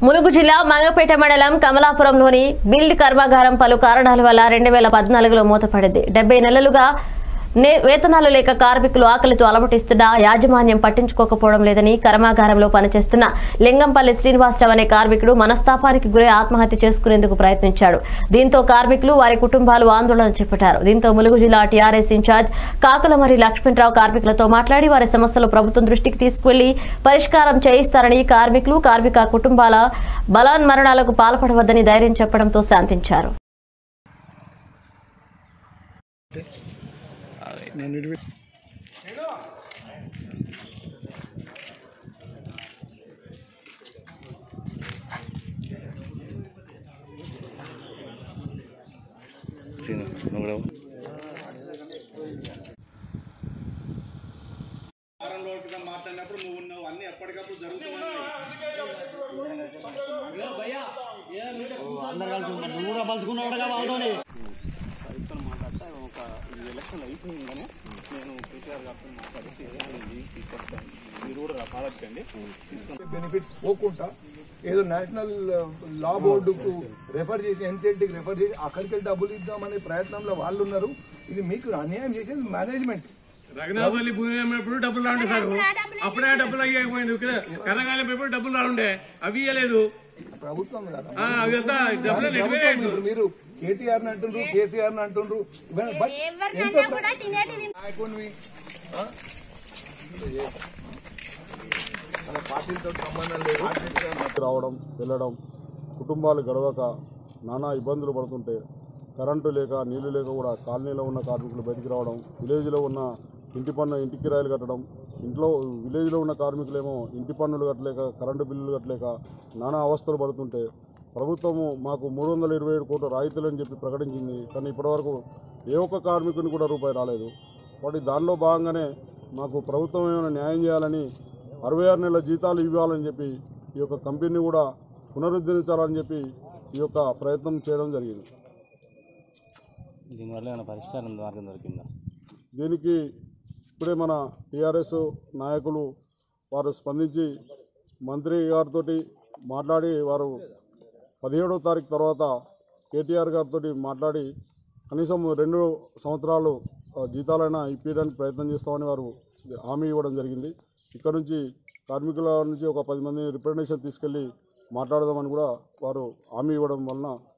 ములుగు జిల్లా మంగపేట మండలం కమలాపురంలోని బిల్డ్ కర్మాగారం పలు కారణాల వల్ల రెండు వేల పద్నాలుగులో మూతపడింది డెబ్బై నెలలుగా నే- వేతనాలు లేక కార్మికులు ఆకలితో అలమటిస్తున్నా యాజమాన్యం పట్టించుకోకపోవడం లేదని కర్మాగారంలో పనిచేస్తున్న లింగంపల్లి శ్రీనివాసరావు అనే కార్మికుడు మనస్తాపానికి గురై ఆత్మహత్య చేసుకునేందుకు ప్రయత్నించాడు దీంతో కార్మికులు వారి కుటుంబాలు ఆందోళన చేపట్టారు దీంతో ములుగు జిల్లా టీఆర్ఎస్ ఇన్ఛార్జ్ కాకులమరి లక్ష్మణరావు కార్మికులతో మాట్లాడి వారి సమస్యలు ప్రభుత్వం దృష్టికి తీసుకువెళ్లి పరిష్కారం చేయిస్తారని కార్మికులు కార్మిక కుటుంబాల బలాన్మరణాలకు పాల్పడవద్దని ధైర్యం చెప్పడంతో శాంతించారు సీను నువ్వు కూడా వారం రోజులుగా మాట్లాడినప్పుడు నువ్వు ఉన్నావు అన్ని ఎప్పటికప్పుడు జరుగుతున్నాయి బెనిఫిట్ పోకుండా ఏదో నేషనల్ లా బోర్డుకు రెఫర్ చేసి ఎన్సెంట్కి రెఫర్ చేసి అక్కడికి వెళ్ళి డబ్బులు ఇద్దామనే ప్రయత్నంలో వాళ్ళు ఉన్నారు ఇది మీకు అన్యాయం చేసేది మేనేజ్మెంట్ రఘునాథపల్లి భూమి అమ్మినప్పుడు డబ్బులు రాండే సార్ అప్పుడే డబ్బులు అయ్యకపోయింది కనకాలం ఎప్పుడు డబ్బులు రాండే అవి ఇవ్వలేదు ప్రభుత్వం కదా ఆ, అవి అంతా డబ్బులు ప్రభుత్వం నెట్టివేయండి మీరు- మీరు కేటీఆర్ అంటుండ్రు కేసీఆర్ అంటుండ్రు ఇవన్నీ- బట్ ఎంతో నాయకుడివి ఆ? మన పార్టీలతో సంబంధం లేదు రావడం వెళ్ళడం కుటుంబాలు గడవక నానా ఇబ్బందులు పడుతుంటే కరెంటు లేక నీళ్లు లేక కూడా కాలనీలో ఉన్న కార్మికులు బయటికి రావడం విలేజ్లో ఉన్న ఇంటి పన్ను ఇంటి కిరాయిలు కట్టడం ఇంట్లో విలేజ్లో ఉన్న కార్మికులేమో ఇంటి పన్నులు కట్టలేక కరెంటు బిల్లులు కట్టలేక నానా అవస్థలు పడుతుంటే ప్రభుత్వము మాకు మూడు వందల ఇరవై ఏడు కోట్ల రాయితీలు అని చెప్పి ప్రకటించింది కానీ ఇప్పటివరకు ఏ ఒక్క కార్మికుని కూడా రూపాయి రాలేదు కాబట్టి దానిలో భాగంగానే మాకు ప్రభుత్వం ఏమైనా న్యాయం చేయాలని అరవై ఆరు నెలల జీతాలు ఇవ్వాలని చెప్పి ఈ యొక్క కంపెనీని కూడా పునరుద్ధరించాలని చెప్పి ఈ యొక్క ప్రయత్నం చేయడం జరిగింది దీనివల్ల ఏమైనా పరిష్కారం మార్గం దొరికిందా దీనికి ఇప్పుడే మన టీఆర్ఎస్ నాయకులు వారు స్పందించి మంత్రి గారితో మాట్లాడి వారు పదిహేడవ తారీఖు తర్వాత కేటీఆర్ గారితో మాట్లాడి కనీసం రెండు సంవత్సరాలు ఆ, జీతాలైనా ఇప్పించడానికి ప్రయత్నం చేస్తామని వారు హామీ ఇవ్వడం జరిగింది ఇక్కడ నుంచి కార్మికుల నుంచి ఒక పది మంది రిప్రజెంటేషన్ తీసుకెళ్ళి మాట్లాడదామని కూడా వారు హామీ ఇవ్వడం వలన